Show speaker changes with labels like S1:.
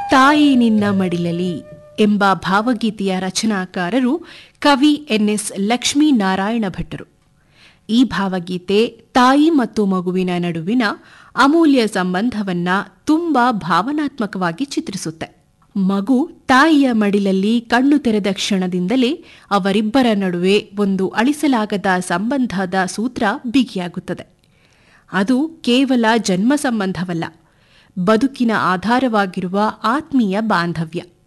S1: ತಾಯಿ ನಿನ್ನ ಮಡಿಲಲಿ ಎಂಬ ಭಾವಗೀತೆಯ ರಚನಾಕಾರರು ಕವಿ ಎನ್ಎಸ್ ಲಕ್ಷ್ಮೀನಾರಾಯಣ ಭಟ್ಟರು ಈ ಭಾವಗೀತೆ ತಾಯಿ ಮತ್ತು ಮಗುವಿನ ನಡುವಿನ ಅಮೂಲ್ಯ ಸಂಬಂಧವನ್ನ ತುಂಬಾ ಭಾವನಾತ್ಮಕವಾಗಿ ಚಿತ್ರಿಸುತ್ತೆ ಮಗು ತಾಯಿಯ ಮಡಿಲಲ್ಲಿ ಕಣ್ಣು ತೆರೆದ ಕ್ಷಣದಿಂದಲೇ ಅವರಿಬ್ಬರ ನಡುವೆ ಒಂದು ಅಳಿಸಲಾಗದ ಸಂಬಂಧದ ಸೂತ್ರ ಬಿಗಿಯಾಗುತ್ತದೆ ಅದು ಕೇವಲ ಜನ್ಮ ಸಂಬಂಧವಲ್ಲ ಬದುಕಿನ ಆಧಾರವಾಗಿರುವ ಆತ್ಮೀಯ ಬಾಂಧವ್ಯ